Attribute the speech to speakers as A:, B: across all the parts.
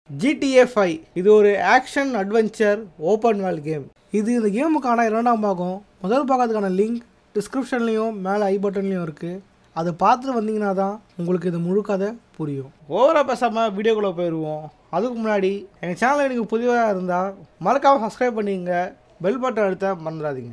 A: GTA five இது ஒரு action adventure open world game இது இந்த கேமுக்கான இரண்டாம் பாகம் முதல் பாகத்துக்கான லிங்க் டிஸ்கிரிப்ஷன்லேயும் மேலே ஐ பட்டன்லேயும் இருக்குது அதை பார்த்துட்டு வந்தீங்கன்னா தான் உங்களுக்கு இது முழு கதை புரியும் ஓவராக பேசாமல் வீடியோக்குள்ளே போயிடுவோம் அதுக்கு முன்னாடி எங்கள் சேனல் எனக்கு புதியதாக இருந்தால் மறக்காமல் சப்ஸ்கிரைப் பண்ணிங்க பெல் பட்டன் அழுத்த மறந்துடாதீங்க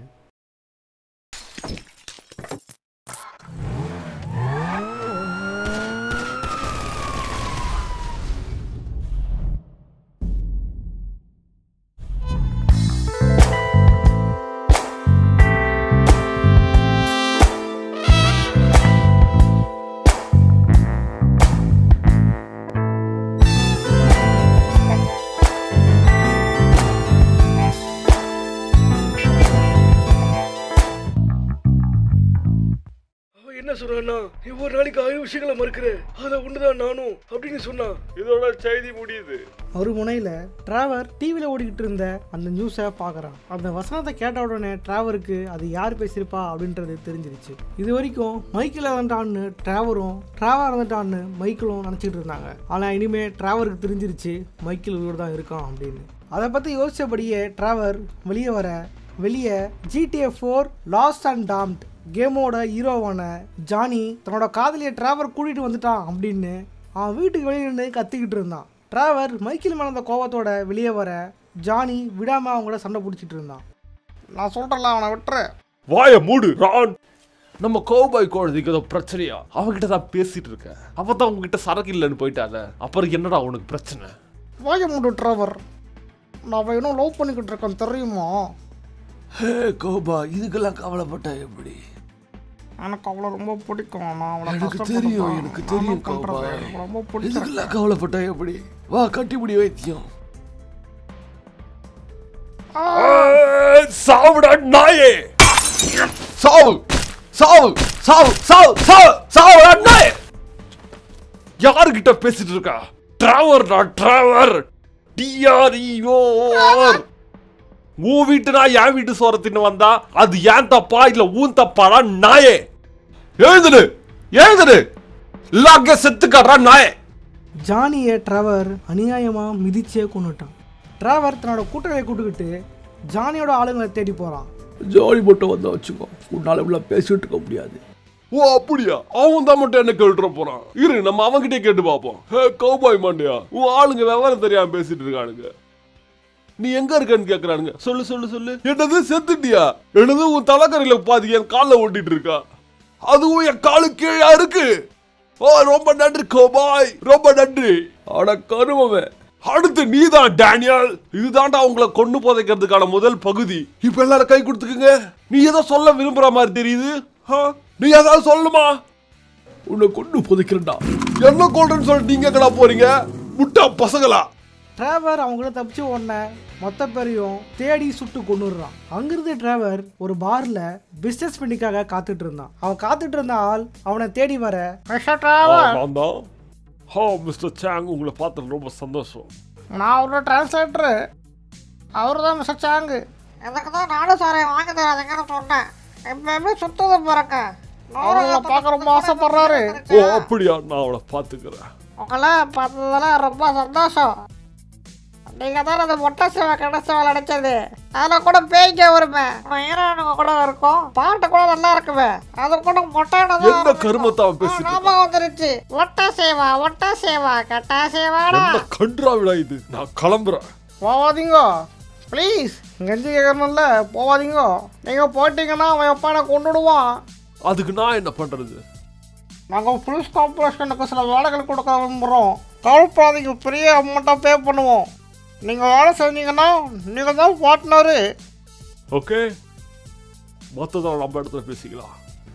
B: அவன் என்ன சொல்றான்னா நீ ஒரு நாளைக்கு ஆயிரம் விஷயங்களை மறுக்கிற அதை ஒண்ணுதான் நானும் அப்படின்னு சொன்னான் இதோட செய்தி முடியுது
A: ஒரு முனையில் டிராவர் டிவியில் ஓடிக்கிட்டு இருந்த அந்த நியூஸை பார்க்குறான் அந்த வசனத்தை கேட்ட உடனே டிராவருக்கு அது யார் பேசியிருப்பா அப்படின்றது தெரிஞ்சிருச்சு இது வரைக்கும் மைக்கில் இறந்துட்டான்னு டிராவரும் டிராவர் இறந்துட்டான்னு மைக்கிளும் நினச்சிட்டு இருந்தாங்க ஆனால் இனிமேல் டிராவருக்கு தெரிஞ்சிருச்சு மைக்கிள் உயிரோடு தான் இருக்கான் அப்படின்னு அதை பற்றி யோசிச்சபடியே டிராவர் வெளியே வர வெளியே GTA four lost and damned கேமோட ஹீரோவான ஜானி தன்னோட காதலியை டிராவர் கூட்டிகிட்டு வந்துட்டான் அப்படின்னு அவன் வீட்டுக்கு வெளியே நின்று கத்திக்கிட்டு இருந்தான் டிராவர் மைக்கிள் மேல அந்த கோவத்தோட வெளியே வர ஜானி விடாம அவங்கள சண்டை பிடிச்சிட்டு இருந்தான் நான் சொல்றேன்ல அவனை விட்டுரு
B: வாய மூடு ரான்
C: நம்ம கோபாய் குழந்தைக்கு ஏதோ பிரச்சனையா அவகிட்ட தான் பேசிட்டு இருக்க அவ தான் உங்ககிட்ட சரக்கு இல்லைன்னு போயிட்டால அப்புறம் என்னடா உனக்கு பிரச்சனை
A: வாய மூடு டிராவர் நான் இன்னும் லவ் பண்ணிக்கிட்டு இருக்கேன் தெரியுமா
D: ஹே கோபா இதுக்கெல்லாம் கவலைப்பட்டா எப்படி
A: எனக்கு அவளை ரொம்ப பிடிக்கும் நான் அவளை
D: எனக்கு
A: கஷ்டப்படுத்தேன்.
D: தெரியும் எனக்கு
A: நான்
D: தெரியும்
A: என்ன பண்றது?
D: கோபா
A: எனக்கு ரொம்ப பிடிச்சிருக்கு
D: இதுக்கெல்லாம் கவலைப்பட்டா எப்படி வா கட்டிப்பிடி வைத்தியம்
C: சாவுடா நாயே சாவு சாவு சாவு சாவு சாவு சாவுடா நாயே யாருகிட்ட பேசிட்டு இருக்கா டிராவர்டா டிராவர் டிஆர்இஓஆர் உன் வீட்டு நான் என் வீட்டு சோரத்தின்னு வந்தா அது ஏன் தப்பா இல்ல ஊன் தப்பாடா நாயே எழுதுடு எழுதுடு இல்லாங்க செத்துக்காடுறா நாயே
A: ஜானியை டிராவர் அநியாயமாக மிதிச்சே கொண்டுட்டான் டிராவர் தன்னோட கூட்டங்களை கூட்டுக்கிட்டு ஜானியோட ஆளுங்களை தேடி போகிறான்
D: ஜாலி மட்டும் வந்தா வச்சுக்கோ உன்னால இப்படிலாம் பேசிட்டு இருக்க முடியாது
C: ஓ அப்படியா அவன் தான் மட்டும் என்ன கேட்டுற போறான் இரு நம்ம அவன்கிட்டயே கேட்டு பார்ப்போம் ஹே கௌபாய் மாண்டியா உன் ஆளுங்க விவரம் தெரியாம பேசிட்டு இருக்கானுங்க நீ எங்க இருக்கன்னு கேக்குறானுங்க சொல்லு சொல்லு சொல்லு என்னது செத்துட்டியா என்னது உன் தலைக்கரையில பாதி என் கால்ல ஓட்டிட்டு இருக்கா அதுவும் என் காலு கீழே இருக்கு ஓ ரொம்ப நன்றி கோபாய் ரொம்ப நன்றி
D: ஆனா கருமவே
C: அடுத்து நீதான் டேனியல் இதுதான்டா உங்களை கொண்டு புதைக்கிறதுக்கான முதல் பகுதி இப்ப எல்லாரும் கை கொடுத்துக்குங்க நீ ஏதோ சொல்ல விரும்புற மாதிரி தெரியுது ஆ? நீ ஏதாவது சொல்லுமா
D: உன்னை கொண்டு புதைக்கிறேன்டா
C: என்ன கொள்றேன்னு சொல்லிட்டு நீங்க எங்கடா போறீங்க முட்டா பசங்களா
A: டிராவர் அவங்கள தப்பிச்சு உடனே மொத்த பேரையும் தேடி சுட்டு கொண்டுடுறான் அங்கிருந்து டிராவர் ஒரு பார்ல பிசினஸ் பண்ணிக்காக காத்துட்டு இருந்தான் அவன் காத்துட்டு இருந்த ஆள் அவனை தேடி வர "மிஸ்டர் டிராவர்
C: நான் தான் ஹோ மிஸ்டர் சாங் உங்களை பார்த்து ரொம்ப சந்தோஷம்
A: நான் ஒரு டிரான்ஸ்லேட்டரு அவர் தான் மிஸ்டர் சாங்கு
E: எனக்கு தான் நானும் சாரை வாங்கி தராதுங்கன்னு சொன்னேன் இப்போ எப்படி சுத்தது பாருங்க
A: அவங்கள பார்க்க ரொம்ப ஆசைப்படுறாரு
C: ஓ அப்படியா நான் அவளை பார்த்துக்கிறேன்
E: உங்களை பார்த்ததுல ரொம்ப சந்தோஷம் நீங்கள் தான் அந்த மொட்டை சேவை கடை சேவை அடைச்சது அதில் கூட பேய்க்க வருமே ஹீரோனுங்க கூட இருக்கும் பாட்டு கூட நல்லா இருக்குமே அது கூட மொட்டை
C: என்ன கருமத்தை அவன் பேசிட்டு இருக்கான்?
E: ஞாபகம் வந்துருச்சு ஒட்ட சேவா ஒட்ட சேவா கெட்டா சேவாடா
C: என்ன கன்றாவிடா இது நான் கிளம்புறேன்
A: போவாதீங்க ப்ளீஸ் கெஞ்சி கேட்கணும்ல போவாதீங்க நீங்கள் போயிட்டீங்கன்னா அவன் எப்பான கொண்டுடுவான்
C: அதுக்கு நான் என்ன பண்றது
A: நாங்கள் புலிஸ் கார்பரேஷனுக்கு சில வேலைகள் கொடுக்க விரும்புகிறோம் கவலைப்படாதீங்க பெரிய அமௌண்ட்டாக பே பண்ணுவோம் நீங்கள் வேலை செஞ்சீங்கன்னா நீங்கள் தான் பார்ட்னரு
C: ஓகே மொத்தத்தில் நம்ம இடத்துல பேசிக்கலாம்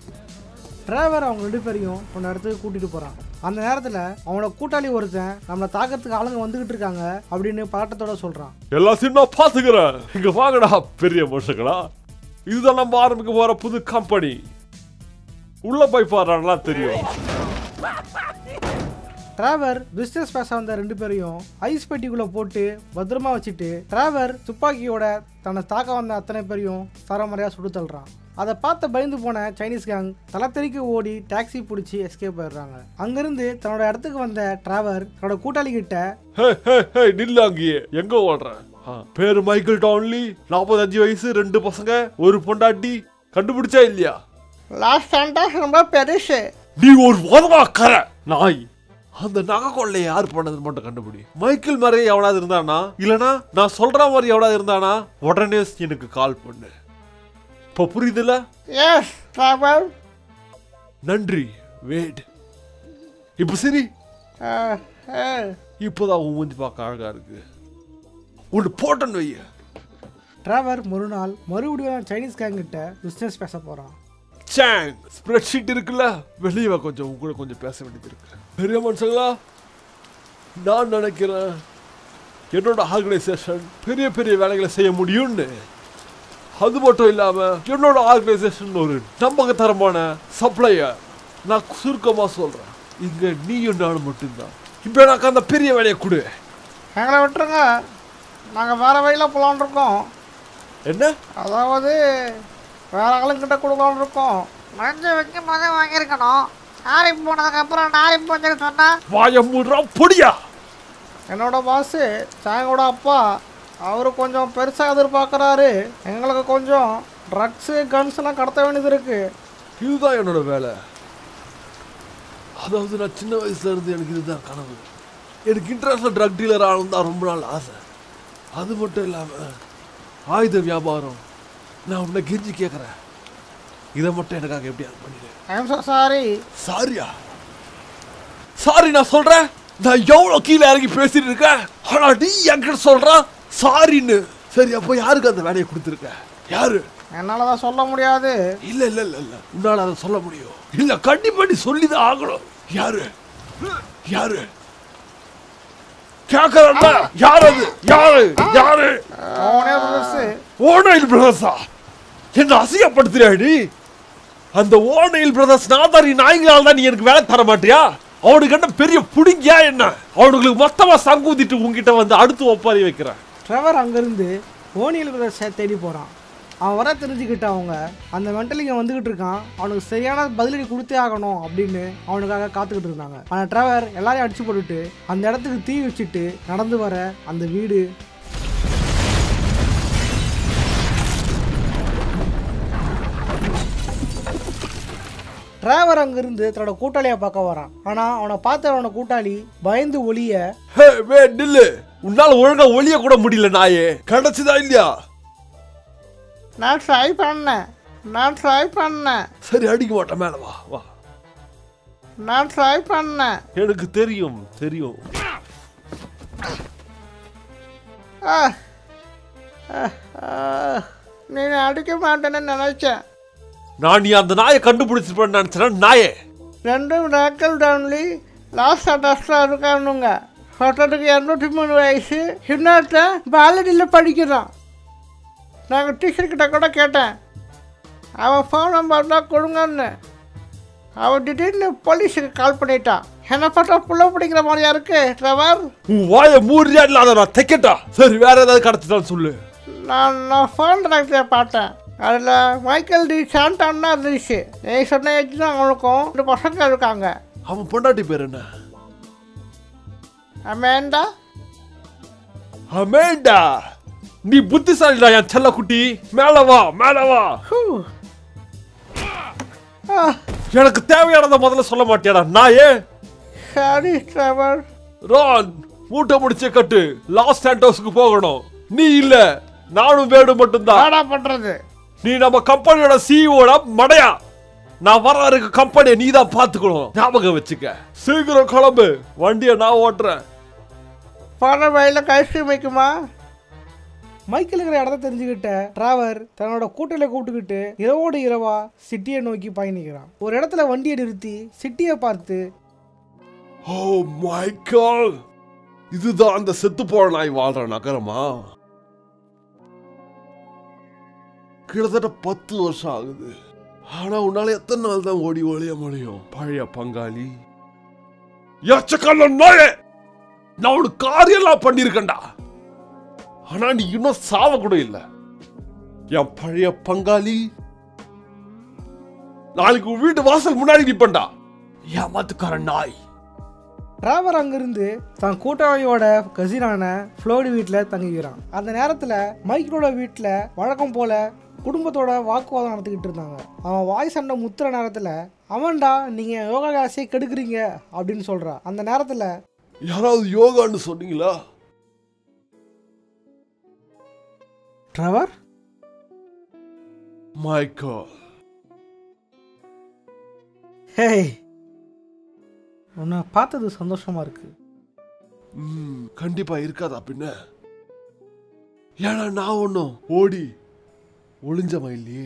A: டிரைவர் அவங்க ரெண்டு பேரையும் ஒரு இடத்துக்கு கூட்டிகிட்டு போகிறான் அந்த நேரத்தில் அவனோட கூட்டாளி ஒருத்தன் நம்மளை தாக்கிறதுக்கு ஆளுங்க வந்துக்கிட்டு இருக்காங்க அப்படின்னு பதட்டத்தோட சொல்கிறான்
C: எல்லாத்தையும் நான் பாத்துக்கிறேன் இங்க வாங்கடா பெரிய மனுஷங்களா இதுதான் நம்ம ஆரம்பிக்க போற புது கம்பெனி உள்ள போய் பாடுறாங்களா தெரியும்
A: டிராவர் பிஸ்னஸ் பேச வந்த ரெண்டு பேரையும் ஐஸ் பெட்டிக்குள்ளே போட்டு பத்திரமா வச்சுட்டு டிராவர் துப்பாக்கியோட தன்னை தாக்க வந்த அத்தனை பேரையும் சரமறையாக சுட்டு தள்ளுறான் அதை பார்த்து பயந்து போன சைனீஸ் கேங் தலத்தெறிக்கு ஓடி டாக்ஸி பிடிச்சி எஸ்கேப் ஆயிடுறாங்க அங்கிருந்து தன்னோட இடத்துக்கு வந்த டிராவர் தன்னோட கூட்டாளி கிட்ட
C: ஹே ஹே ஹே நில்லு அங்கேயே எங்க ஓடுற ஆ, பேரு மைக்கேல் டான்லி நாற்பத்தஞ்சு வயசு ரெண்டு பசங்க ஒரு பொண்டாட்டி கண்டுபிடிச்சா இல்லையா
E: லாஸ்ட் சாண்டோஸ் ரொம்ப பெருசு
C: நீ ஒரு உதவாக்கற நாய் அந்த நகை கொள்ளை யார் பண்ணதுன்னு மட்டும் கண்டுபிடி மைக்கேல் மாதிரி எவனாவது இருந்தானா இல்லனா நான் சொல்ற மாதிரி எவனாவது இருந்தானா உடனே எனக்கு கால் பண்ணு இப்போ புரியுதுல
E: எஸ் டிராவல்
C: நன்றி வெயிட் இப்போ சரி இப்போதான் உன் மூஞ்சி பார்க்க அழகா இருக்கு ஒன்று போட்டேன்னு வைய
A: டிராவர் மறுநாள் மறுபடியும் சைனீஸ் கேங் கிட்ட பிஸ்னஸ் பேச போகிறான்
C: சாங் ஸ்ப்ரெட் ஷீட் இருக்குல்ல வெளியே வா கொஞ்சம் உங்க கூட கொஞ்சம் பேச வேண்டியது இருக்கு பெரிய மனுஷங்களா நான் நினைக்கிறேன் என்னோட ஆர்கனைசேஷன் பெரிய பெரிய வேலைகளை செய்ய முடியும்னு அது மட்டும் இல்லாம என்னோட ஆர்கனைசேஷன் ஒரு நம்பகத்தரமான சப்ளையர் நான் சுருக்கமா சொல்றேன் இங்க நீயும் நானும் மட்டும்தான் இப்போ எனக்கு அந்த பெரிய வேலையை கொடு
E: எங்களை விட்டுருங்க நாங்கள் வேறு வழியில் போகலான்னு இருக்கோம்
C: என்ன
E: அதாவது வேற ஆளுங்கிட்ட கொடுக்கலான்னு இருக்கோம் மஞ்சு வைக்கும் போதே வாங்கியிருக்கணும் நாரி போனதுக்கப்புறம் நாரி போச்சுன்னு சொன்னால்
C: வாய மூடுறா பொடியா
E: என்னோட பாஸு சாங்கோட அப்பா அவர் கொஞ்சம் பெருசாக எதிர்பார்க்குறாரு எங்களுக்கு கொஞ்சம் ட்ரக்ஸு கன்ஸ்லாம் கடத்த வேண்டியது இருக்குது
C: இதுதான் என்னோட வேலை அதாவது நான் சின்ன வயசுல இருந்து எனக்கு இதுதான் கனவு எனக்கு இன்டர்நேஷனல் ட்ரக் டீலர் ஆகணும் தான் ரொம்ப நாள் ஆசை அது மட்டும் இல்லாமல் ஆயுத வியாபாரம் நான் உன்னை கெஞ்சி கேட்குறேன் இதை மட்டும் எனக்காக எப்படியாவது பண்ணிடு
E: ஐம் ஸோ சாரி
C: சாரியா சாரி நான் சொல்றேன் நான் எவ்வளோ கீழே இறங்கி பேசிட்டு இருக்கேன் ஆனா நீ என்கிட்ட சொல்ற சாரின்னு சரி அப்போ யாருக்கு அந்த வேலையை கொடுத்துருக்க யாரு
E: என்னால் தான் சொல்ல முடியாது
C: இல்ல இல்ல இல்ல இல்ல உன்னால அதை சொல்ல முடியும் இல்ல கண்டிப்பா நீ சொல்லிதான் ஆகணும் யாரு யாரு கேக்குறல்ல யார் அது யாரு யாரு
E: அவனே புதுசு
C: ஓனைல் பிரதர்ஸா என்ன அசிங்கப்படுத்துறியா நீ அந்த ஓனைல் பிரதர்ஸ் நாதாரி நாய்களால் தான் நீ எனக்கு வேலை தர மாட்டியா அவனுக்கு என்ன பெரிய புடிங்கியா என்ன அவனுங்களுக்கு மொத்தமா சங்கூதிட்டு உங்ககிட்ட வந்து அடுத்து ஒப்பாரி வைக்கிறேன்
A: ட்ரெவர் அங்கேருந்து ஓனியல் பிரதர்ஸை தேடி போகிறான் அவன் வர தெரிஞ்சுக்கிட்ட அவங்க அந்த மென்டலிங்க வந்துக்கிட்டு இருக்கான் அவனுக்கு சரியான பதிலடி கொடுத்தே ஆகணும் அப்படின்னு அவனுக்காக காத்துக்கிட்டு இருந்தாங்க ஆனால் ட்ரெவர் எல்லாரையும் அடிச்சு போட்டுட்டு அந்த இடத்துக்கு தீ வச்சுட்டு நடந்து வர அந்த வீடு டிரைவர் அங்கிருந்து தன்னோட கூட்டாளியை பார்க்க வரான் ஆனால் அவனை பார்த்த அவனோட கூட்டாளி பயந்து ஒளிய
C: ஹே வே நில்லு உன்னால ஒழுங்கா ஒளிய கூட முடியல நாயே கிடைச்சுதா இல்லையா
E: நான் ட்ரை பண்ணேன் நான் ட்ரை பண்ணேன்
C: சரி அடிக்க மாட்டேன் மேல வா வா
E: நான் ட்ரை பண்ணேன்
C: எனக்கு தெரியும் தெரியும்
E: ஆ ஆ, ஆ. நீ அடிக்க மாட்டேன்னு நினைச்சேன்
C: நான் நீ அந்த நாயை கண்டுபிடிச்சிருப்பேன்னு நினைச்சேன் நாயே
E: ரெண்டும் ராக்கல் டவுன்லி லாஸ்ட் அட்ரஸ்டாக இருக்கானுங்க ஒருத்தருக்கு இரநூத்தி மூணு வயசு இன்னொருத்தன் பாலடியில் படிக்கிறான் நாங்கள் டீச்சர் கிட்ட கூட கேட்டேன் அவன் ஃபோன் நம்பர் தான் கொடுங்கன்னு அவன் திடீர்னு போலீஸுக்கு கால் பண்ணிட்டான் என்னை பார்த்தா புள்ள பிடிக்கிற மாதிரியா இருக்கு ட்ரவர்
C: உன் வாயை மூறியா இல்லாத நான் தைக்கட்டா சரி வேற ஏதாவது கிடைச்சிட்டான்னு சொல்லு
E: நான் நான் ஃபோன் டாக்டரை பார்த்தேன் அதில் மைக்கேல் டி சாண்டான் தான் இருந்துச்சு நீ சொன்ன ஏஜ் தான் அவனுக்கும் ரெண்டு பசங்க இருக்காங்க
C: அவன் பொண்டாட்டி பேர் என்ன
E: அமேண்டா
C: அமேண்டா நீ புத்திசாலிடா என் செல்ல குட்டி மேல வா மேல வா
E: ஹூ. ஆ
C: எனக்கு தேவையானதை முதல்ல சொல்ல மாட்டியாடா நாயே
E: சாரி ட்ரவர்
C: ரான் மூட்டை முடிச்ச கட்டு லாஸ் சாண்டோஸ்க்கு போகணும் நீ இல்ல நானும் வேடு மட்டும்தான்
E: என்னடா பண்றது
C: நீ நம்ம கம்பெனியோட சிஇஓட மடையா நான் வர இருக்க கம்பெனியை நீ தான் பாத்துக்கணும் ஞாபகம் வச்சுக்க சீக்கிரம் கிளம்பு வண்டியை நான் ஓட்டுறேன்
E: போன வழியில் ஐஸ்கிரீம் வைக்குமா
A: மைக்கேல் இருக்கிற இடத்த தெரிஞ்சுக்கிட்ட டிராவர் தன்னோட கூட்டலை கூப்பிட்டுக்கிட்டு இரவோடு இரவா சிட்டியை நோக்கி பயணிக்கிறான் ஒரு இடத்துல வண்டியை நிறுத்தி சிட்டியை பார்த்து
C: ஓ மைக்கேல் இதுதான் அந்த செத்து போன நாய் வாழ்ற நகரமா கிட்டத்தட்ட பத்து வருஷம் ஆகுது ஆனா உன்னால எத்தனை நாள் தான் ஓடி ஒளிய முடியும் பழைய பங்காளி எச்சக்கல்ல நாயே நான் ஒரு காரியெல்லாம் பண்ணிருக்கேன்டா ஆனா நீ இன்னும் சாவ கூட இல்ல என் பழைய பங்காளி நாளைக்கு உன் வீட்டு வாசல் முன்னாடி நிப்பண்டா
D: ஏமாத்துக்கார நாய்
A: டிராவர் அங்கிருந்து தன் கூட்டாளியோட கசினான ஃப்ளோடி வீட்டில் தங்கிக்கிறான் அந்த நேரத்தில் மைக்கிளோட வீட்டில் வழக்கம் போல குடும்பத்தோட வாக்குவாதம் நடத்திக்கிட்டு இருந்தாங்க அவன் வாய் சண்டை முத்துற நேரத்தில் அவன்டா நீங்கள் யோகா கிளாஸே கெடுக்குறீங்க அப்படின்னு சொல்கிறான் அந்த நேரத்தில்
C: யாராவது யோகான்னு சொன்னீங்களா
A: ட்ரவர்
C: மைக்கேல்
A: ஹேய் உன்னை பார்த்தது சந்தோஷமா இருக்கு
C: ம் கண்டிப்பா இருக்காதா பின்ன ஏன்னா நான் ஒன்றும் ஓடி ஒளிஞ்சமா இல்லையே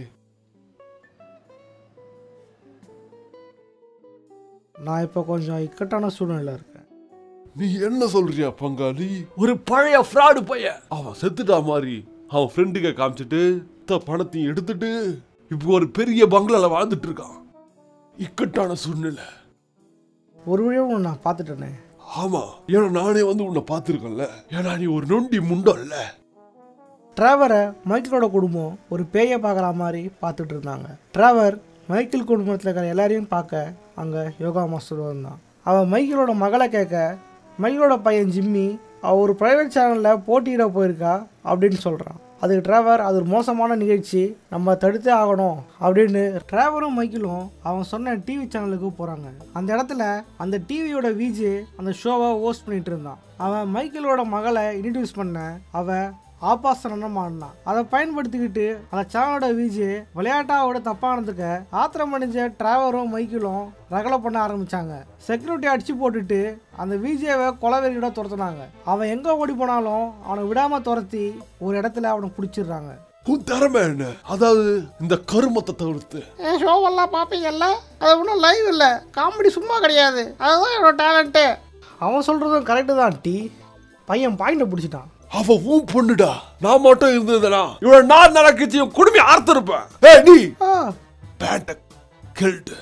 A: நான் இப்போ கொஞ்சம் இக்கட்டான சூழ்நிலை இருக்கேன்
C: நீ என்ன சொல்றியா பங்காளி
D: ஒரு பழைய ஃப்ராடு பையன்
C: அவன் செத்துட்டா மாதிரி அவன் ஃப்ரெண்டுக காமிச்சிட்டு த பணத்தையும் எடுத்துட்டு இப்போ ஒரு பெரிய பங்களால வாழ்ந்துட்டு இருக்கான் இக்கட்டான சூழ்நிலை
A: ஒரு வழியாக உன்னை நான் பார்த்துட்டேனே
C: ஆமா ஏன்னா நானே வந்து உன்னை பார்த்துருக்கேன்ல ஏன்னா நீ ஒரு நொண்டி முண்டம்ல
A: டிராவரை மைக்கிளோட குடும்பம் ஒரு பேயை பார்க்குற மாதிரி பார்த்துட்டு இருந்தாங்க டிராவர் மைக்கேல் குடும்பத்தில் இருக்கிற எல்லாரையும் பார்க்க அங்கே யோகா மாஸ்டர் வந்தான் அவன் மைக்கேலோட மகளை கேட்க மைக்கேலோட பையன் ஜிம்மி அவ ஒரு ப்ரைவேட் சேனலில் போட்டியிட போயிருக்கா அப்படின்னு சொல்கிறான் அதுக்கு டிராவர் அது ஒரு மோசமான நிகழ்ச்சி நம்ம தடுத்தே ஆகணும் அப்படின்னு டிராவரும் மைக்கிளும் அவன் சொன்ன டிவி சேனலுக்கு போகிறாங்க அந்த இடத்துல அந்த டிவியோட விஜே அந்த ஷோவை ஹோஸ்ட் பண்ணிட்டு இருந்தான் அவன் மைக்கேலோட மகளை இன்ட்ரடியூஸ் பண்ண அவன் ஆபாசனம் ஆடினான் அதை பயன்படுத்திக்கிட்டு அந்த சேனலோட விஜே விளையாட்டாவோட தப்பானதுக்கு ஆத்திரம் அடைஞ்ச டிராவரும் மைக்கிளும் ரகலை பண்ண ஆரம்பிச்சாங்க செக்யூரிட்டி அடிச்சு போட்டுட்டு அந்த விஜேவை கொலவெறியோட துரத்துனாங்க அவன் எங்க ஓடி போனாலும் அவனை விடாம துரத்தி ஒரு இடத்துல அவனை பிடிச்சிடுறாங்க
C: உன் திறமை என்ன அதாவது இந்த கருமத்தை தவிர்த்து
E: என் ஷோவெல்லாம் பார்ப்பீங்கல்ல அது ஒன்றும் லைவ் இல்லை காமெடி சும்மா கிடையாது அதுதான் என்னோட டேலண்ட்டு
A: அவன் சொல்றதும் கரெக்டு தான் டி பையன் பாயிண்ட பிடிச்சிட்டான்
C: அவ உன் பொண்ணுடா நான் மட்டும் இருந்ததுனா இவன் நான் நடக்குச்சு என் குடும்பி ஆர்த்திருப்பேன் ஏய் நீ
A: ஆ
C: பேண்ட கில்டு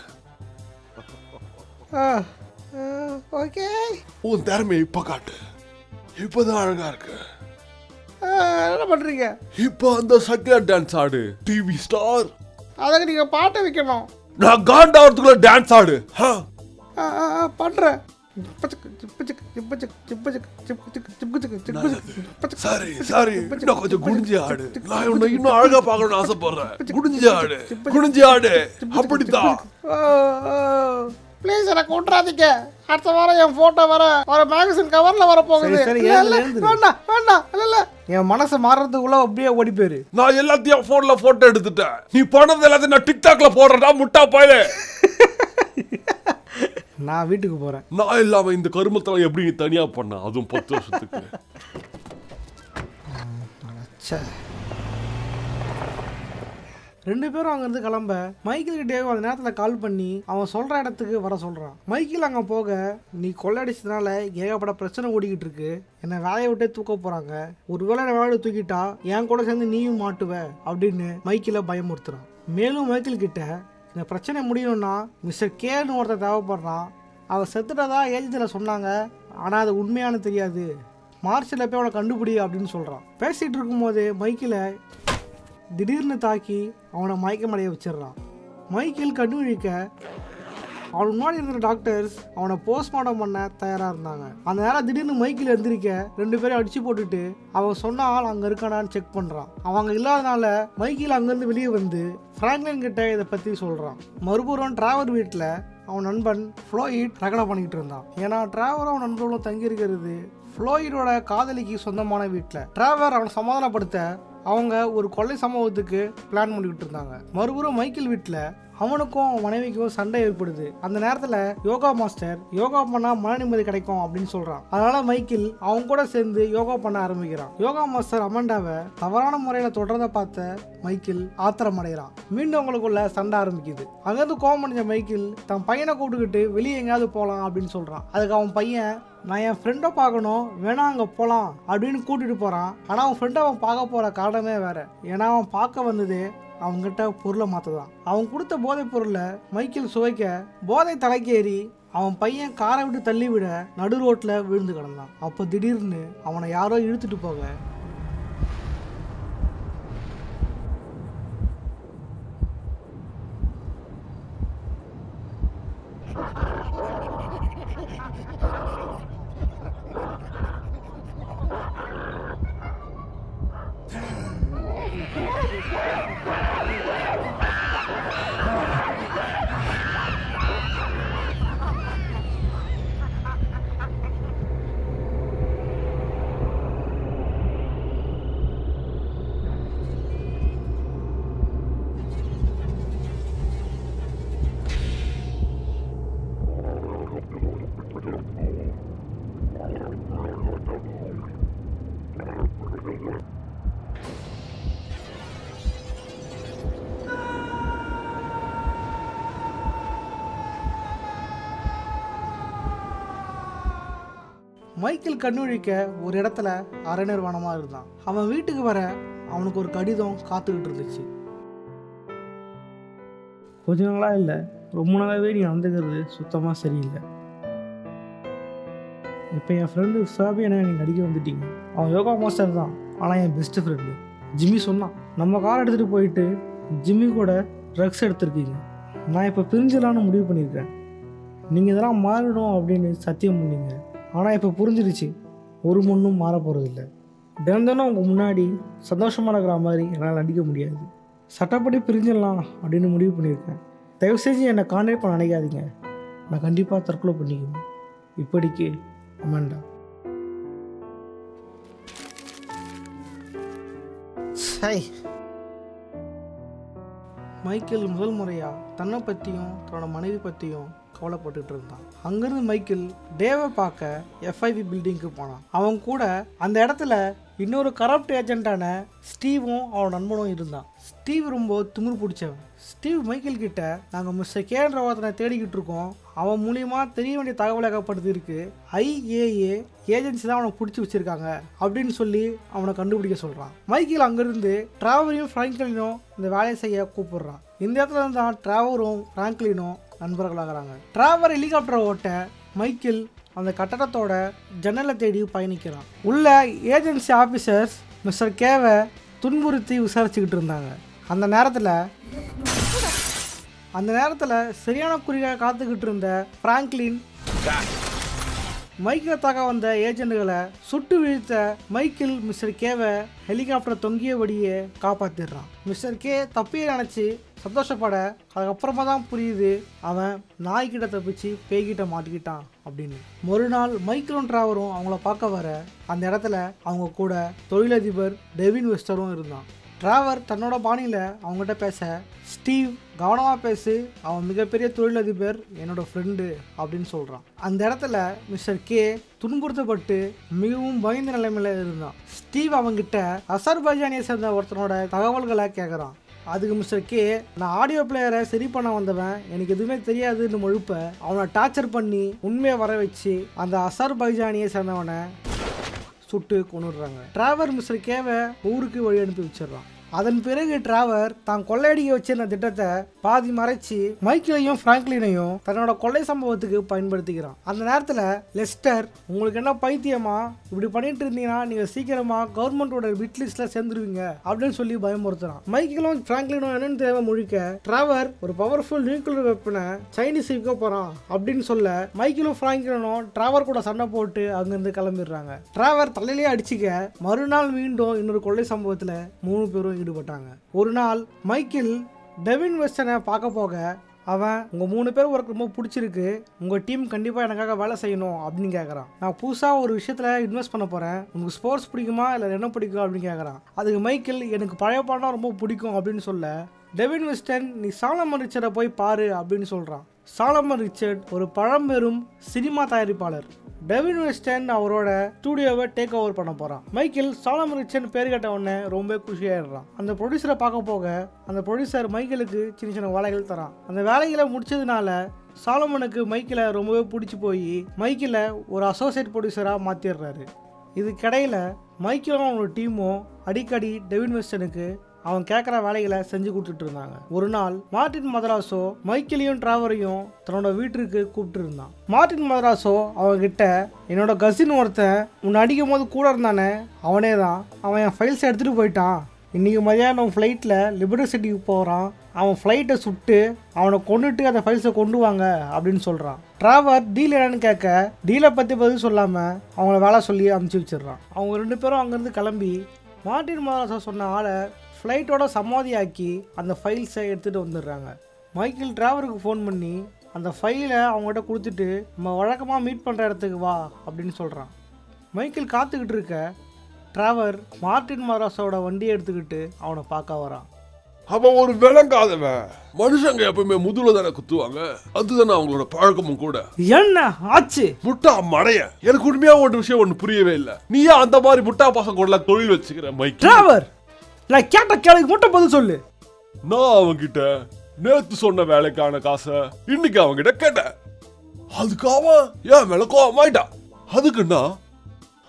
A: ஆ ஓகே
C: உன் திறமையை இப்ப காட்டு இப்பதான் அழகா இருக்கு
A: என்ன பண்ணுறீங்க
C: இப்ப அந்த சத்யா டான்ஸ் ஆடு டிவி ஸ்டார்
E: அதுக்கு நீங்கள் பாட்டை வைக்கணும்
C: நான் காண்டாவதுக்குள்ள டான்ஸ் ஆடு ஹா?
A: பண்ணுறேன்
C: சரி சரி இன்னும் கொஞ்சம் குடிஞ்சு ஆடு நான் உன்னை இன்னும் அழகா பார்க்கணும்னு ஆசைப்படுறேன் குடிஞ்சு ஆடு குடிஞ்சு ஆடு அப்படித்தான்
E: ப்ளீஸ் எனக்கு விட்றாதீங்க அடுத்த வாரம் என் ஃபோட்டோ வர ஒரு மேகசின் கவரில் வர போகுது
A: சரி, சரி,
E: இல்ல, இல்ல,
A: எழுந்து, எழுந்துரு.
E: வேண்டாம் வேண்டாம் இல்லை இல்லை
A: என் மனசை மாறுறதுக்குள்ள அப்படியே ஓடி போயிரு
C: நான் எல்லாத்தையும் போன்ல போட்டோ எடுத்துட்டேன் நீ பண்ணது எல்லாத்தையும் நான் டிக்டாக்ல போடுறேன்டா முட்டா பாயலே
A: நான் வீட்டுக்கு போறேன்
C: நான் இல்லாம இந்த கருமத்தெல்லாம் எப்படி நீ தனியா பண்ண அதுவும் பத்து வருஷத்துக்கு
A: ச்சே. ரெண்டு பேரும் அங்கேருந்து கிளம்ப மைக்கிள் கிட்டேயும் அந்த நேரத்தில் கால் பண்ணி அவன் சொல்கிற இடத்துக்கு வர சொல்கிறான் மைக்கிள் அங்கே போக நீ கொள்ளடிச்சதுனால ஏகப்பட்ட பிரச்சனை ஓடிக்கிட்டு இருக்கு என்னை வேலையை விட்டே தூக்க போகிறாங்க ஒருவேளை என்னை வேலையை தூக்கிட்டா என் கூட சேர்ந்து நீயும் மாட்டுவ அப்படின்னு மைக்கிளை பயமுறுத்துறான் மேலும் மைக்கிள் கிட்ட இந்த பிரச்சனை முடியணும்னா மிஸ்டர் கேன்னு ஒருத்தர் தேவைப்படுறான் அவன் செத்துட்டதா ஏஜென்சியில் சொன்னாங்க ஆனால் அது உண்மையானு தெரியாது மார்ச்சில் போய் அவனை கண்டுபிடி அப்படின்னு சொல்கிறான் பேசிகிட்டு இருக்கும்போது மைக்கில் திடீர்னு தாக்கி அவனை மயக்கமடைய வச்சிடுறான் மைக்கேல் கண்டுபிடிக்க அவன் முன்னாடி இருந்த டாக்டர்ஸ் அவனை போஸ்ட்மார்ட்டம் பண்ண தயாராக இருந்தாங்க அந்த நேரம் திடீர்னு மைக்கில் எந்திரிக்க ரெண்டு பேரும் அடிச்சு போட்டுட்டு அவன் சொன்ன ஆள் அங்கே இருக்கானான்னு செக் பண்ணுறான் அவங்க இல்லாதனால மைக்கில் அங்கேருந்து வெளியே வந்து ஃப்ராங்க்லின் கிட்ட இதை பற்றி சொல்கிறான் மறுபுறம் டிராவர் வீட்டில் அவன் நண்பன் ஃப்ளோயிட் ரகலை பண்ணிக்கிட்டு இருந்தான் ஏன்னா டிராவரும் அவன் நண்பர்களும் தங்கியிருக்கிறது ஃப்ளோயிடோட காதலிக்கு சொந்தமான வீட்டில் டிராவர் அவனை சமாதானப்படுத்த அவங்க ஒரு கொள்ளை சம்பவத்துக்கு பிளான் பண்ணிக்கிட்டு இருந்தாங்க மறுபுறம் மைக்கேல் வீட்டில் அவனுக்கும் அவன் மனைவிக்கும் சண்டை ஏற்படுது அந்த நேரத்தில் யோகா மாஸ்டர் யோகா பண்ணால் மன நிம்மதி கிடைக்கும் அப்படின்னு சொல்கிறான் அதனால மைக்கேல் அவங்க கூட சேர்ந்து யோகா பண்ண ஆரம்பிக்கிறான் யோகா மாஸ்டர் அமண்டாவை தவறான முறையில் தொடர்றதை பார்த்த மைக்கேல் ஆத்திரம் அடைகிறான் மீண்டும் அவங்களுக்குள்ள சண்டை ஆரம்பிக்குது அங்கேருந்து கோவம் அடைஞ்ச மைக்கேல் தன் பையனை கூப்பிட்டுக்கிட்டு வெளியே எங்கேயாவது போகலாம் அப்படின்னு சொல்கிறான் அதுக்கு அவன் பையன் நான் என் ஃப்ரெண்டை பார்க்கணும் வேணா அங்கே போகலாம் அப்படின்னு கூட்டிகிட்டு போகிறான் ஆனால் அவன் ஃப்ரெண்டை அவன் பார்க்க போகிற காரணமே வேற ஏன்னா அவன் பார்க்க வந்தது அவங்ககிட்ட பொருளை மாற்றதான் அவன் கொடுத்த போதைப் பொருளை மைக்கேல் சுவைக்க போதை தலைக்கேறி அவன் பையன் காரை விட்டு தள்ளி விட நடு ரோட்டில் விழுந்து கிடந்தான் அப்போ திடீர்னு அவனை யாரோ இழுத்துட்டு போக மைக்கேல் கண்ணுழிக்க ஒரு இடத்துல அரை நிர்வாணமாக இருந்தான் அவன் வீட்டுக்கு வர அவனுக்கு ஒரு கடிதம் காத்துக்கிட்டு இருந்துச்சு கொஞ்ச நாளாக இல்லை ரொம்ப நாளாகவே நீ நடந்துக்கிறது சுத்தமாக சரியில்லை இப்போ என் ஃப்ரெண்டு சாபியனை நீங்கள் அடிக்க வந்துட்டீங்க அவன் யோகா மாஸ்டர் தான் ஆனால் என் பெஸ்ட் ஃப்ரெண்டு ஜிம்மி சொன்னான் நம்ம கார் எடுத்துகிட்டு போயிட்டு ஜிம்மி கூட ட்ரக்ஸ் எடுத்திருக்கீங்க நான் இப்போ பிரிஞ்சிடலான்னு முடிவு பண்ணியிருக்கேன் நீங்கள் இதெல்லாம் மாறிடும் அப்படின்னு சத்தியம் பண்ணீங்க ஆனால் இப்போ புரிஞ்சிருச்சு ஒரு மண்ணும் மாற போகிறதில்ல தினம் தினம் உங்கள் முன்னாடி சந்தோஷமாக இருக்கிற மாதிரி என்னால் நடிக்க முடியாது சட்டப்படி பிரிஞ்சிடலாம் அப்படின்னு முடிவு பண்ணியிருக்கேன் தயவு செஞ்சு என்னை கான்டாக்ட் பண்ண நினைக்காதீங்க நான் கண்டிப்பாக தற்கொலை பண்ணிக்குவேன் இப்படிக்கு அமண்டா சை மைக்கேல் முதல் முறையா தன்னை பற்றியும் தன்னோட மனைவி பற்றியும் கவலைப்பட்டுட்டு இருந்தான் அங்கிருந்து மைக்கேல் டேவை பார்க்க எஃப்ஐவி பில்டிங்க்கு போனான் அவன் கூட அந்த இடத்துல இன்னொரு கரப்ட் ஏஜென்ட்டான ஸ்டீவும் அவன் நண்பனும் இருந்தான் ஸ்டீவ் ரொம்ப திமிரு பிடிச்சவன் ஸ்டீவ் மைக்கேல் கிட்ட நாங்கள் மிஸ்டர் கேன்ற ஒருத்தனை தேடிக்கிட்டு இருக்கோம் அவன் மூலியமா தெரிய வேண்டிய தகவல் ஏகப்படுத்தி இருக்கு ஐஏஏ ஏஜென்சி தான் அவனை பிடிச்சி வச்சிருக்காங்க அப்படின்னு சொல்லி அவனை கண்டுபிடிக்க சொல்றான் மைக்கேல் அங்கிருந்து டிராவரையும் ஃப்ராங்க்லினும் இந்த வேலையை செய்ய கூப்பிடுறான் இந்த இடத்துல இருந்து தான் டிராவரும் ஃப்ராங்க்லினும் நண்பர்களாகிறாங்க டிராவர் ஹெலிகாப்டரை ஓட்ட மைக்கேல் அந்த கட்டடத்தோட ஜன்னலை தேடி பயணிக்கிறான் உள்ள ஏஜென்சி ஆஃபீஸர்ஸ் மிஸ்டர் கேவை துன்புறுத்தி விசாரிச்சுக்கிட்டு இருந்தாங்க அந்த நேரத்தில் அந்த நேரத்தில் சரியான குறியாக காத்துக்கிட்டு இருந்த ஃப்ராங்க்லின் மைக்கேல் தாக்க வந்த ஏஜென்ட்டுகளை சுட்டு வீழ்த்த மைக்கேல் மிஸ்டர் கேவை ஹெலிகாப்டர் தொங்கியபடியே காப்பாத்திடுறான் மிஸ்டர் கே தப்பியை நினச்சி சந்தோஷப்பட அதுக்கப்புறமா தான் புரியுது அவன் நாய்கிட்ட தப்பிச்சு பேய்கிட்ட மாட்டிக்கிட்டான் அப்படின்னு மறுநாள் மைக்கேலும் டிராவரும் அவங்கள பார்க்க வர அந்த இடத்துல அவங்க கூட தொழிலதிபர் டெவின் வெஸ்டரும் இருந்தான் டிராவர் தன்னோட பாணியில் அவங்ககிட்ட பேச ஸ்டீவ் கவனமாக பேசு அவன் மிகப்பெரிய தொழிலதிபர் என்னோட ஃப்ரெண்டு அப்படின்னு சொல்கிறான் அந்த இடத்துல மிஸ்டர் கே துன்புறுத்தப்பட்டு மிகவும் பயந்த நிலைமையில இருந்தான் ஸ்டீவ் அவங்கிட்ட அசர்பைஜானியை சேர்ந்த ஒருத்தனோட தகவல்களை கேட்குறான் அதுக்கு மிஸ்டர் கே நான் ஆடியோ பிளேயரை சரி பண்ண வந்தவன் எனக்கு எதுவுமே தெரியாதுன்னு மழுப்ப அவனை டார்ச்சர் பண்ணி உண்மையை வர வச்சு அந்த அசர்பைஜானியை சேர்ந்தவனை சுட்டு கொண்டுடுறாங்க டிராவர் மிஸ்டர் கேவை ஊருக்கு வழி அனுப்பி வச்சிடுறான் அதன் பிறகு டிராவர் தான் கொள்ளையடிக்க வச்சிருந்த திட்டத்தை பாதி மறைச்சு மைக்கேலையும் பிராங்க்லினையும் தன்னோட கொள்ளை சம்பவத்துக்கு பயன்படுத்திக்கிறான் அந்த நேரத்தில் லெஸ்டர் உங்களுக்கு என்ன பைத்தியமா இப்படி பண்ணிட்டு இருந்தீங்கன்னா நீங்கள் சீக்கிரமா கவர்மெண்டோட விட் லிஸ்ட்ல சேர்ந்துருவீங்க அப்படின்னு சொல்லி பயமுறுத்துறான் மைக்கேலும் பிராங்க்லினும் என்னன்னு தேவை முழிக்க டிராவர் ஒரு பவர்ஃபுல் நியூக்ளியர் வெப்பனை சைனீஸ் விற்க போறான் அப்படின்னு சொல்ல மைக்கேலும் பிராங்க்லினும் டிராவர் கூட சண்டை போட்டு அங்கிருந்து கிளம்பிடுறாங்க டிராவர் தலையிலேயே அடிச்சுக்க மறுநாள் மீண்டும் இன்னொரு கொள்ளை சம்பவத்தில் மூணு பேரும் ஈடுபட்டாங்க ஒரு நாள் மைக்கேல் டெவின் வெஸ்டனை பார்க்க போக அவன் உங்கள் மூணு பேர் உனக்கு ரொம்ப பிடிச்சிருக்கு உங்கள் டீம் கண்டிப்பாக எனக்காக வேலை செய்யணும் அப்படின்னு கேட்குறான் நான் புதுசாக ஒரு விஷயத்தில் இன்வெஸ்ட் பண்ண போகிறேன் உங்களுக்கு ஸ்போர்ட்ஸ் பிடிக்குமா இல்லை என்ன பிடிக்கும் அப்படின்னு கேட்குறான் அதுக்கு மைக்கேல் எனக்கு பழைய பாடம் ரொம்ப பிடிக்கும் அப்படின்னு சொல்ல டெவின் வெஸ்டன் நீ சாலமன் ரிச்சர்டை போய் பாரு அப்படின்னு சொல்கிறான் சாலமன் ரிச்சர்ட் ஒரு பழம்பெரும் சினிமா தயாரிப்பாளர் டெவின் வெஸ்டன் அவரோட ஸ்டூடியோவை டேக் ஓவர் பண்ண போகிறான் மைக்கேல் சாலமன் ரிச்சர்ட் பேர் கேட்ட உடனே ரொம்ப குஷியாயிடுறான் அந்த ப்ரொடியூசரை பார்க்க போக அந்த ப்ரொடியூசர் மைக்கேலுக்கு சின்ன சின்ன வேலைகள் தரான் அந்த வேலைகளை முடிச்சதுனால சாலமனுக்கு மைக்கில் ரொம்பவே பிடிச்சி போய் மைக்கில் ஒரு அசோசியேட் ப்ரொடியூசராக மாற்றிடுறாரு இதுக்கிடையில் மைக்கேலும் அவனோட டீமும் அடிக்கடி டெவின் வெஸ்டனுக்கு அவன் கேட்குற வேலைகளை செஞ்சு கொடுத்துட்டு இருந்தாங்க ஒரு நாள் மார்ட்டின் மதராசோ மைக்கேலையும் டிராவரையும் தன்னோட வீட்டிற்கு கூப்பிட்டு இருந்தான் மார்ட்டின் மதராசோ அவன்கிட்ட என்னோட கசின் ஒருத்தன் உன்னை அடிக்கும் போது கூட இருந்தானே அவனே தான் அவன் என் ஃபைல்ஸை எடுத்துகிட்டு போயிட்டான் இன்றைக்கி மதியானம் ஃப்ளைட்டில் லிபர்டி சிட்டிக்கு போகிறான் அவன் ஃப்ளைட்டை சுட்டு அவனை கொண்டுட்டு அந்த ஃபைல்ஸை கொண்டு வாங்க அப்படின்னு சொல்கிறான் டிராவர் டீல் என்னன்னு கேட்க டீலை பற்றி பதில் சொல்லாமல் அவங்கள வேலை சொல்லி அமுச்சு வச்சிடுறான் அவங்க ரெண்டு பேரும் அங்கேருந்து கிளம்பி மார்ட்டின் மதராசா சொன்ன ஆளை ஃப்ளைட்டோட சமாதியாக்கி அந்த ஃபைல்ஸை எடுத்துகிட்டு வந்துடுறாங்க மைக்கேல் டிராவருக்கு ஃபோன் பண்ணி அந்த ஃபைலை அவங்ககிட்ட கொடுத்துட்டு நம்ம வழக்கமாக மீட் பண்ணுற இடத்துக்கு வா அப்படின்னு சொல்கிறான் மைக்கேல் காத்துக்கிட்டு இருக்க டிராவர் மார்ட்டின் மதராசாவோட வண்டியை எடுத்துக்கிட்டு அவனை பார்க்க வரான்
C: அவன் ஒரு விளங்காதவன் மனுஷங்க எப்பவுமே முதுல தானே குத்துவாங்க அதுதானே அவங்களோட பழக்கமும் கூட
A: என்ன ஆச்சு
C: முட்டா மடைய எனக்கு உண்மையா ஒரு விஷயம் ஒண்ணு புரியவே இல்ல நீ ஏன் அந்த மாதிரி முட்டா பசங்க கூட தொழில் வச்சுக்கிற மைக்
A: டிராவர் நான் கேட்ட கேளுக்கு மட்டும் பதில் சொல்லு
C: நான் அவன்கிட்ட நேத்து சொன்ன வேலைக்கான காசை இன்னைக்கு அவன்கிட்ட கேட்டேன் அதுக்கு அவன் ஏன் மேல கோவமாயிட்டான் அதுக்கு நான்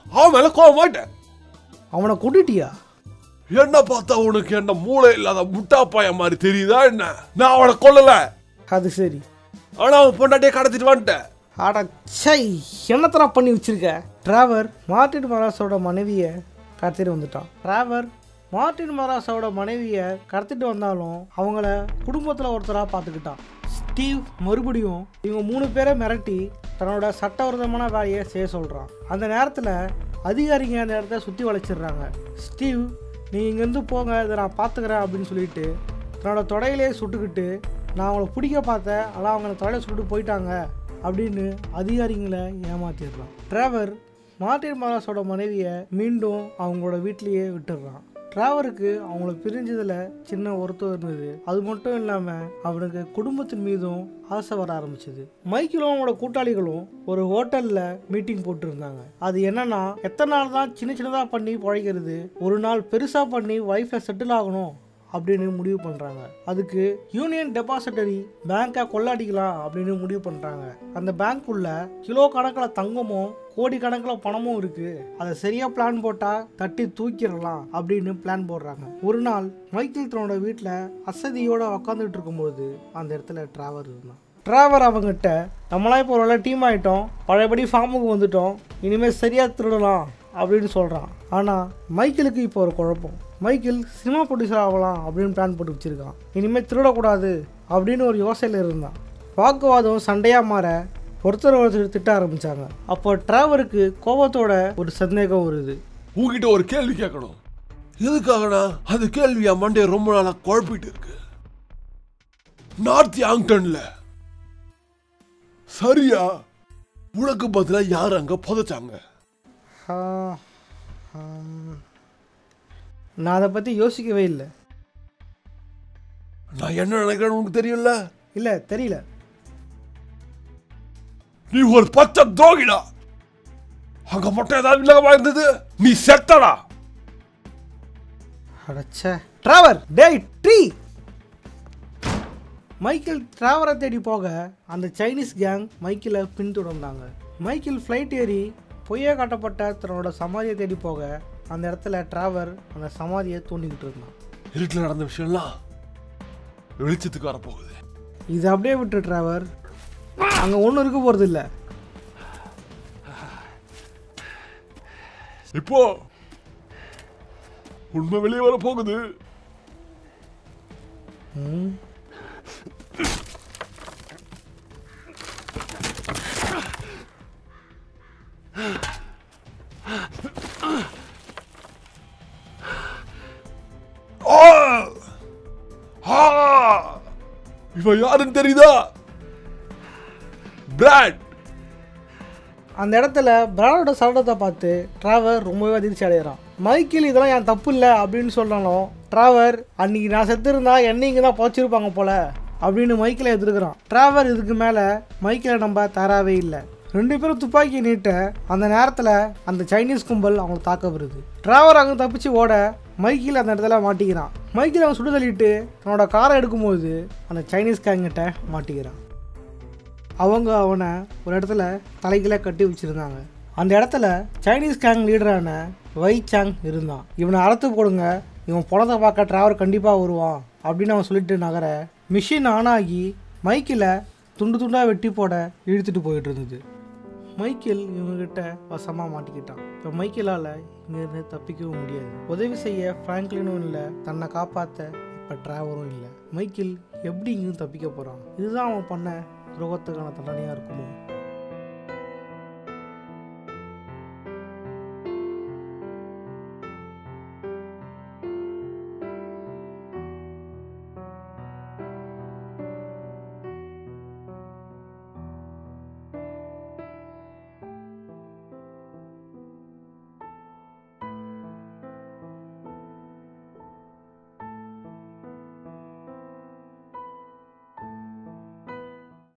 C: அவன் மேல கோவம் மாட்டேன்
A: அவனை கொண்டுட்டியா
C: என்ன பார்த்தா உனக்கு என்ன மூளை இல்லாத முட்டா பையன் மாதிரி தெரியுதா என்ன நான் அவனை கொல்லல
A: அது சரி
C: ஆனா அவன் பொண்டாட்டியே கடத்திட்டு வந்துட்டேன்
A: அட சை என்னத்தரா பண்ணி வச்சிருக்க டிராவர் மார்ட்டின் மராஸோட மனைவியை கடத்திட்டு வந்துட்டான் டிராவர் மார்ட்டின் மராஸோட மனைவியை கடத்திட்டு வந்தாலும் அவங்கள குடும்பத்தில் ஒருத்தராக பார்த்துக்கிட்டான் ஸ்டீவ் மறுபடியும் இவங்க மூணு பேரை மிரட்டி தன்னோட சட்டவிரோதமான வேலையை செய்ய சொல்கிறான் அந்த நேரத்தில் அதிகாரிங்க அந்த இடத்த சுற்றி வளைச்சிடுறாங்க ஸ்டீவ் நீ இங்கேருந்து போங்க இதை நான் பார்த்துக்கிறேன் அப்படின்னு சொல்லிட்டு தன்னோட தொடையிலே சுட்டுக்கிட்டு நான் அவங்கள பிடிக்க பார்த்தேன் ஆனால் அவங்க தொடையில சுட்டுட்டு போயிட்டாங்க அப்படின்னு அதிகாரிங்களை ஏமாத்திடுறான் டிராவர் மார்ட்டின் மாராஸோட மனைவியை மீண்டும் அவங்களோட வீட்டிலேயே விட்டுடுறான் டிராவருக்கு அவங்கள பிரிஞ்சதில் சின்ன வருத்தம் இருந்தது அது மட்டும் இல்லாமல் அவனுக்கு குடும்பத்தின் மீதும் ஆசை வர ஆரம்பிச்சது மைக்கிளும் அவனோட கூட்டாளிகளும் ஒரு ஹோட்டலில் மீட்டிங் போட்டிருந்தாங்க அது என்னன்னா எத்தனை நாள் தான் சின்ன சின்னதாக பண்ணி பிழைக்கிறது ஒரு நாள் பெருசாக பண்ணி ஒய்ஃபை செட்டில் ஆகணும் அப்படின்னு முடிவு பண்ணுறாங்க அதுக்கு யூனியன் டெபாசிட்டரி பேங்க்கை கொள்ளாடிக்கலாம் அப்படின்னு முடிவு பண்ணுறாங்க அந்த பேங்க்குள்ள கிலோ கணக்கில் தங்கமும் கோடி கணக்கில் பணமும் இருக்கு அதை சரியா பிளான் போட்டால் தட்டி தூக்கிடலாம் அப்படின்னு பிளான் போடுறாங்க ஒரு நாள் மைக்கேல் தன்னோட வீட்டில் அசதியோட உக்காந்துட்டு இருக்கும்போது அந்த இடத்துல டிராவர் இருந்தான் டிராவர் அவங்ககிட்ட நம்மளாம் இப்போ ஒரு டீம் ஆகிட்டோம் பழையபடி ஃபார்முக்கு வந்துட்டோம் இனிமேல் சரியாக திருடலாம் அப்படின்னு சொல்கிறான் ஆனால் மைக்கேலுக்கு இப்போ ஒரு குழப்பம் மைக்கேல் சினிமா ப்ரொடியூசர் ஆகலாம் அப்படின்னு பிளான் போட்டு வச்சுருக்கான் இனிமேல் திருடக்கூடாது அப்படின்னு ஒரு யோசனையில் இருந்தான் வாக்குவாதம் சண்டையாக மாற ஒருத்தர் ஒருத்தர் திட்ட ஆரம்பித்தாங்க அப்போ டிராவருக்கு கோபத்தோட ஒரு சந்தேகம் வருது
C: உங்ககிட்ட ஒரு கேள்வி கேட்கணும் எதுக்காகனா அது கேள்வியா மண்டே ரொம்ப நாளா குழப்பிட்டு இருக்கு நார்த் யாங்டன்ல சரியா உனக்கு பதிலா யார் அங்க புதைச்சாங்க
A: ஆ, ஆம். நான் அதை பற்றி யோசிக்கவே இல்லை
C: நான் என்ன நினைக்கிறேன்னு உனக்கு தெரியும்ல
A: இல்லை தெரியல
C: நீ ஒரு பச்சை துரோகிடா அங்க மட்டும் ஏதாவது வில்லகமா இருந்தது நீ செத்தடா
A: அடச்சே டிராவர் டேய் ட்ரீ மைக்கேல் டிராவரை தேடி போக அந்த சைனீஸ் கேங் மைக்கேலை பின்தொடர்ந்தாங்க மைக்கேல் ஃப்ளைட் ஏறி பொய்யா காட்டப்பட்ட தன்னோட சமாதியை தேடி போக அந்த இடத்துல டிராவர் அந்த சமாதியை தூண்டிக்கிட்டு இருந்தான்
C: இருட்டில் நடந்த விஷயம்லாம் வெளிச்சத்துக்கு வரப்போகுது
A: இது அப்படியே விட்டு டிராவர் அங்கே ஒன்றும் இருக்க போகிறது இல்லை
C: இப்போ உண்மை வெளியே வர போகுது ஆ! ஆ! இவன் யாருன்னு தெரியுதா பிராட்
A: அந்த இடத்துல பிராடோட சடலத்தை பார்த்து டிராவர் ரொம்பவே அதிர்ச்சி அடைகிறான் மைக்கேல் இதெல்லாம் என் தப்பு இல்லை அப்படின்னு சொல்கிறாலும் டிராவர் அன்னைக்கு நான் செத்துருந்தா என்னை இங்கே தான் புதைச்சிருப்பாங்க போல அப்படின்னு மைக்கேலை எதிர்க்கிறான் டிராவர் இதுக்கு மேலே மைக்கேலை நம்ம தராவே இல்லை ரெண்டு பேரும் துப்பாக்கி நீட்ட அந்த நேரத்தில் அந்த சைனீஸ் கும்பல் அவங்களை தாக்க வருது டிராவர் அங்கே தப்பிச்சு ஓட மைக்கேல் அந்த இடத்துல மாட்டிக்கிறான் மைக்கேல் அவன் சுடு தள்ளிட்டு தன்னோட காரை எடுக்கும்போது அந்த சைனீஸ் கேங்கிட்ட மாட்டிக்கிறான் அவங்க அவனை ஒரு இடத்துல தலைகீழ கட்டி வச்சிருந்தாங்க அந்த இடத்துல சைனீஸ் கேங் லீடரான வை சாங் இருந்தான் இவனை அறுத்து போடுங்க இவன் பணத்தை பார்க்க டிராவர் கண்டிப்பாக வருவான் அப்படின்னு அவன் சொல்லிட்டு நகர மிஷின் ஆன் ஆகி மைக்கில் துண்டு துண்டாக வெட்டி போட இழுத்துட்டு போயிட்டு இருந்தது மைக்கேல் இவங்ககிட்ட வசமாக மாட்டிக்கிட்டான் இப்போ மைக்கேலால் இங்கேருந்து தப்பிக்கவும் முடியாது உதவி செய்ய ஃப்ராங்க்லினும் இல்லை தன்னை காப்பாற்ற இப்போ டிராவரும் இல்லை மைக்கேல் எப்படி இங்கேருந்து தப்பிக்க போகிறான் இதுதான் அவன் பண்ண துரோகத்துக்கான தண்டனையாக இருக்குமோ